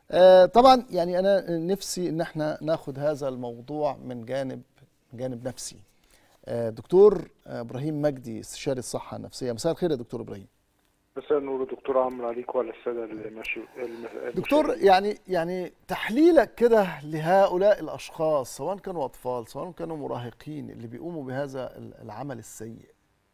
آه، طبعا يعني انا نفسي ان احنا ناخد هذا الموضوع من جانب من جانب نفسي آه، دكتور آه، ابراهيم مجدي استشاري الصحه النفسيه مساء الخير يا دكتور ابراهيم مساء النور دكتور عمرو عليك وعلى الساده المشي... الم- دكتور المشاهدين. يعني يعني تحليلك كده لهؤلاء الاشخاص سواء كانوا اطفال سواء كانوا مراهقين اللي بيقوموا بهذا ال- العمل السيء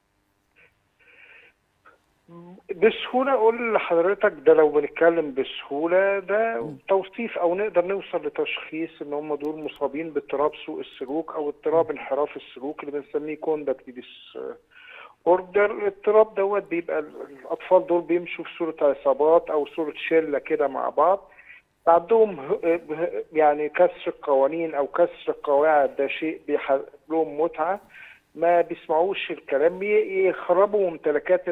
بسهوله اقول لحضرتك ده لو بنتكلم بسهوله ده توصيف او نقدر نوصل لتشخيص ان هم دول مصابين باضطراب سوء السلوك او اضطراب انحراف السلوك اللي بنسميه كوندكت ديس اوردر الاضطراب دوت بيبقى ال- الاطفال دول بيمشوا في صوره عصابات او صوره شله كده مع بعض عندهم ه- ه- يعني كسر القوانين او كسر القواعد ده شيء بيحل لهم متعه ما بيسمعوش الكلام بي- يخربوا ممتلكات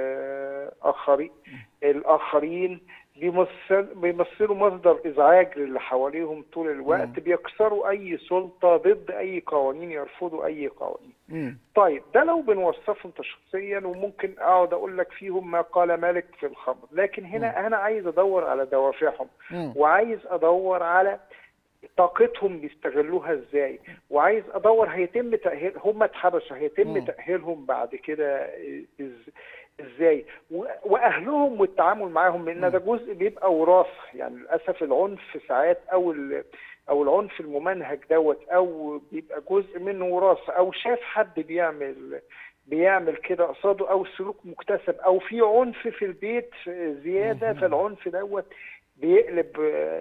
الاخرين الاخرين بيمثل بيمثلوا مصدر ازعاج للي حواليهم طول الوقت مم. بيكسروا اي سلطه ضد اي قوانين يرفضوا اي قوانين مم. طيب ده لو بنوصفهم تشخيصيا وممكن اقعد اقول لك فيهم ما قال مالك في الخمر لكن هنا انا عايز ادور على دوافعهم مم. وعايز ادور على طاقتهم بيستغلوها ازاي وعايز ادور هيتم تاهيل هم اتحبسوا هيتم مم. تاهيلهم بعد كده إز- ازاي و- واهلهم والتعامل معاهم لان ده جزء بيبقى وراثه يعني للاسف العنف ساعات او ال- او العنف الممنهج دوت او بيبقى جزء منه وراثه او شاف حد بيعمل بيعمل كده قصاده او سلوك مكتسب او في عنف في البيت زياده فالعنف دوت بيقلب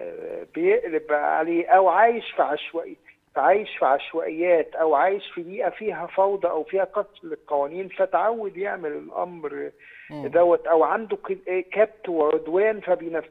بيقلب عليه او عايش في عشوائي عايش في عشوائيات او عايش في بيئه فيها فوضى او فيها كسر للقوانين فتعود يعمل الامر مم. دوت او عنده ك- كبت وعدوان فبينف...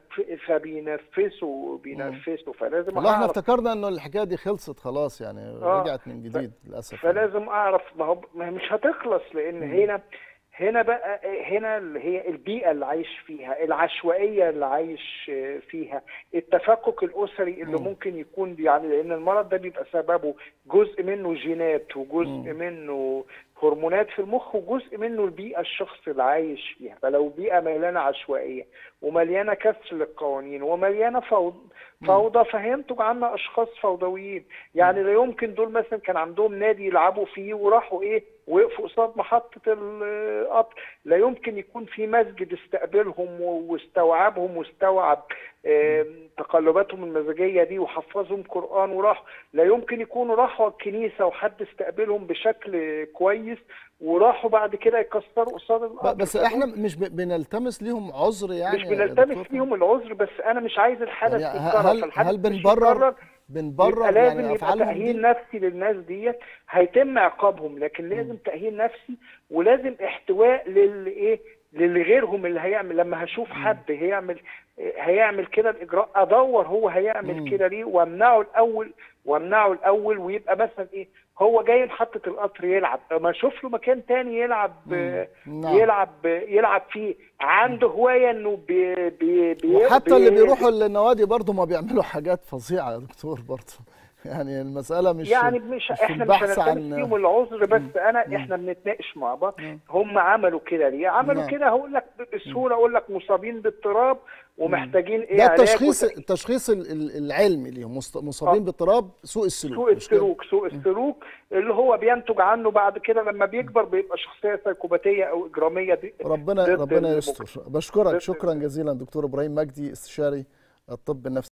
فبينفسه بينفسه فلازم والله احنا اعرف افتكرنا انه الحكايه دي خلصت خلاص يعني آه. رجعت من جديد للاسف فلازم اعرف ما هو ما هي مش هتخلص لان هنا هنا بقى هنا اللي هي البيئه اللي عايش فيها العشوائيه اللي عايش فيها التفكك الاسري اللي مم. ممكن يكون يعني لان المرض ده بيبقى سببه جزء منه جينات وجزء مم. منه هرمونات في المخ وجزء منه البيئه الشخص اللي عايش فيها فلو بيئه مليانه عشوائيه ومليانه كسر للقوانين ومليانه فوضى فوضى فهينتج عنها اشخاص فوضويين يعني لا يمكن دول مثلا كان عندهم نادي يلعبوا فيه وراحوا ايه وقفوا قصاد محطه القطر لا يمكن يكون في مسجد استقبلهم و- واستوعبهم واستوعب آم، تقلباتهم المزاجيه دي وحفظهم قران وراحوا لا يمكن يكونوا راحوا الكنيسه وحد استقبلهم بشكل كويس وراحوا بعد كده يكسروا قصاد القطر ب- بس فدول احنا مش ب- بنلتمس ليهم عذر يعني مش يا دكتور؟ بنلتمس ليهم العذر بس انا مش عايز الحدث يعني يتكرر هل فالحدث هل مش بنبرر يتكرر، بنبرر يبقى لازم يعني يبقى افعالهم تأهيل دي نفسي للناس ديت هيتم عقابهم لكن لازم تأهيل نفسي ولازم احتواء للايه لغيرهم اللي هيعمل لما هشوف حد هيعمل هيعمل كده الاجراء ادور هو مم. هيعمل كده ليه وامنعه الاول وامنعه الاول ويبقى مثلا ايه هو جاي محطة القطر يلعب ما اشوف له مكان تاني يلعب مم. نعم. يلعب يلعب فيه عنده هواية انه بي بي بي وحتى اللي بي- بيروحوا للنوادي برضه ما بيعملوا حاجات فظيعه يا دكتور برضه يعني المساله مش يعني مش مش احنا مش البحث هنلتمس عن فيهم العذر بس انا احنا بنتناقش مع بعض مم. هم عملوا كده ليه؟ عملوا نعم. كده هقول لك بسهوله اقول لك مصابين باضطراب ومحتاجين ايه ده علاج التشخيص وت- التشخيص ال- ال- العلمي ليهم مست- مصابين آه. باضطراب سوء السلوك سوء مش كده؟ السلوك سوء السلوك اللي هو بينتج عنه بعد كده لما بيكبر بيبقى شخصيه سيكوباتيه او اجراميه دي ربنا ضد ربنا المجتمع. يستر بشكرك ضد شكرا جزيلا دكتور ابراهيم مجدي استشاري الطب النفسي